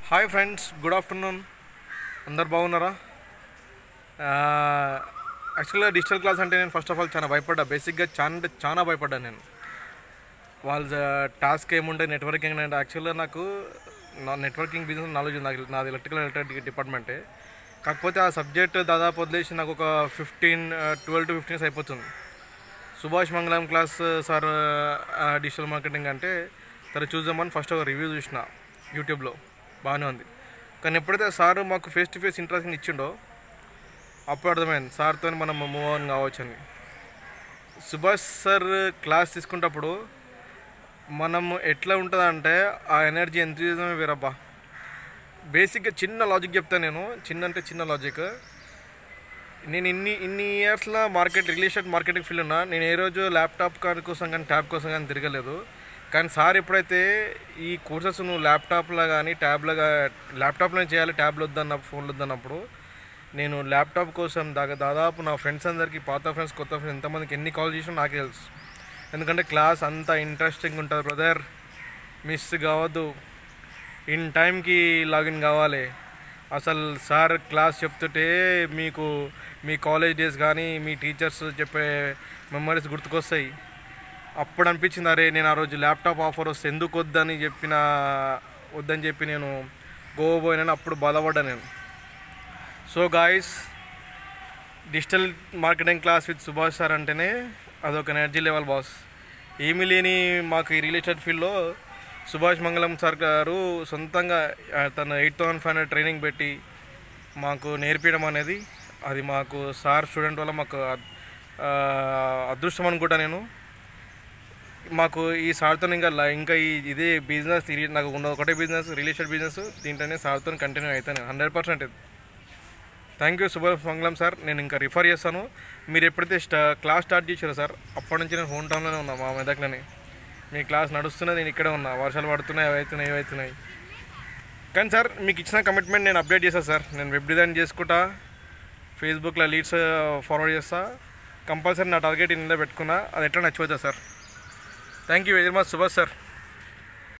hi friends good afternoon అందరు బాగున్నారా యాక్చువల్గా డిజిటల్ క్లాస్ అంటే నేను ఫస్ట్ ఆఫ్ ఆల్ చాలా భయపడ్డా బేసిక్గా చాలా అంటే చాలా భయపడ్డా నేను వాళ్ళ టాస్క్ ఏముంటే నెట్వర్కింగ్ అంటే యాక్చువల్గా నాకు నా నెట్వర్కింగ్ బిజినెస్ నాలెడ్జ్ ఉంది నాకు నాది ఎలక్ట్రికల్ ఎలక్ట్రిక్ డిపార్ట్మెంటే కాకపోతే ఆ సబ్జెక్ట్ దాదాపు వదిలేసి నాకు ఒక ఫిఫ్టీన్ ట్వెల్వ్ టు ఫిఫ్టీన్స్ అయిపోతుంది సుభాష్ మంగళం క్లాస్ సార్ డిజిటల్ మార్కెటింగ్ అంటే సరే చూద్దామని ఫస్ట్ ఒక రివ్యూ చూసిన యూట్యూబ్లో బాగానే ఉంది కానీ ఎప్పుడైతే సార్ మాకు ఫేస్ టు ఫేస్ ఇంట్రెస్ట్ ఇచ్చిండో అప్పుడు అర్థమైంది సార్తో మనం మూవ్ ఆన్ కావచ్చు అని సుభాష్ సార్ క్లాస్ తీసుకునేటప్పుడు మనం ఎట్లా ఉంటుందంటే ఆ ఎనర్జీ ఎంతూజిజమే వేరబ్బా బేసిక్గా చిన్న లాజిక్ చెప్తాను నేను చిన్న అంటే చిన్న లాజిక్ నేను ఇన్ని ఇన్ని ఇయర్స్లో market real estate marketing field ఉన్నా నేను ఏ రోజు ల్యాప్టాప్ కార్ కోసం కానీ ట్యాబ్ కోసం కానీ తిరగలేదు కానీ సార్ ఎప్పుడైతే ఈ కోర్సెస్ నువ్వు ల్యాప్టాప్లో కానీ ట్యాబ్లో ల్యాప్టాప్లో చేయాలి ట్యాబ్లో వద్దన్న ఫోన్లో వద్దన్నప్పుడు నేను ల్యాప్టాప్ కోసం దాకా దాదాపు నా ఫ్రెండ్స్ అందరికీ పాత ఫ్రెండ్స్ కొత్త ఫ్రెండ్స్ ఎంతమందికి ఎన్ని కాల్ చేసినా నాకే తెలుసు ఎందుకంటే క్లాస్ అంత ఇంట్రెస్టింగ్ ఉంటుంది బ్రదర్ మిస్ కావద్దు ఇన్ టైంకి లాగిన్ కావాలి అసలు సార్ క్లాస్ చెప్తుంటే మీకు మీ కాలేజ్ డేస్ కానీ మీ టీచర్స్ చెప్పే మెమరీస్ గుర్తుకొస్తాయి అప్పుడు అనిపించింది అరే నేను ఆ రోజు ల్యాప్టాప్ ఆఫర్ వస్తే ఎందుకు వద్దని చెప్పిన వద్దని చెప్పి నేను గోవా పోయినాను అప్పుడు బాధపడ్డా నేను so guys digital marketing class with Subhash sir అంటేనే అదొక ఎనర్జీ లెవెల్ బాస్ ఏమీ లేని మాకు ఈ రియల్ ఎస్టేట్ ఫీల్డ్లో సుభాష్ మంగళం సార్ గారు సొంతంగా ఆ, తన eight thousand five hundred training పెట్టి మాకు నేర్పించడం అనేది అది మాకు సార్ స్టూడెంట్ వల్ల మాకు అద్- ఆ, అదృష్టం అనుకుంటా నేను మాకు ఈ సార్తో ఇంకా ల- ఇంకా ఈ ఇదే బిజినెస్ ఇది నాకు ఉన్న ఒకటే బిజినెస్ రియల్ ఎస్టేట్ బిజినెస్ దీంట్లోనే సార్తో కంటిన్యూ అవుతాను hundred percent thank you Subhash Mangalam sir నేను ఇంకా రిఫర్ చేస్తాను మీరు ఎప్పుడైతే స్టా క్లాస్ స్టార్ట్ చేశారో సార్ అప్పటి నుంచి నేను హోమ్ టౌన్లోనే ఉన్నా మా మెదక్లోనే మీ క్లాస్ నడుస్తున్నది నేను ఇక్కడే ఉన్నా వర్షాలు పడుతున్నాయి అవి అవుతున్నాయి ఇవి అవుతున్నాయి కానీ సార్ మీకు ఇచ్చిన కమిట్మెంట్ నేను అప్డేట్ చేస్తాను సార్ నేను వెబ్ డిజైన్ చేసుకుంటా ఫేస్బుక్లో లీడ్స్ ఫార్వర్డ్ చేస్తా కంపల్సరీ నా టార్గెట్ ఇందులో పెట్టుకున్నా అది ఎట్లా నచ్చిపోతా sir thank you very much Subhash sir